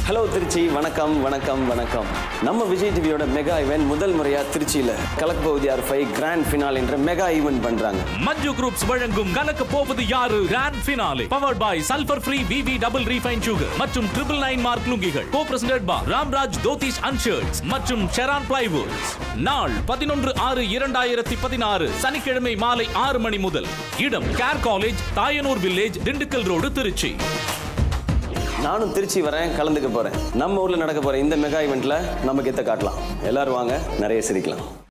hello Trichy வணக்கம் வணக்கம் வணக்கம் நம்ம விஜய் டிவியோட மெகா ஈவென்ட் முதல் முறையா திருச்சியில கலக் பகுதி ஆர் ஃபைவ் கிராண்ட் ஃபினால் என்ற மெகா ஈவென்ட் பண்றாங்க மஞ்சு குரூப்ஸ் வழங்கும் Kalakka Povathu Yaaru grand finale powered by sulphur free VV double refine sugar மற்றும் ட்ரிபிள் நைன் மார்க் லுங்கிகள் கோ பிரசிடென்ட் பா ராம்ராஜ் தோதிஷ் அன்ஷர்ட்ஸ் மற்றும் ஷெரான் பிளைவுட்ஸ் நாள் பதினொன்று ஆறு இரண்டாயிரத்தி பதினாறு சனிக்கிழமை மாலை ஆறு மணி முதல் இடம் care college Thayanur village Dindigul road Trichy நானும் திருச்சி வரேன் கலந்துக்க போறேன் நம்ம ஊர்ல நடக்க போற இந்த மெகா ஈவெண்ட்ல நம்ம கெத்த காட்டலாம் எல்லாரும் வாங்க நிறைய சிரிக்கலாம்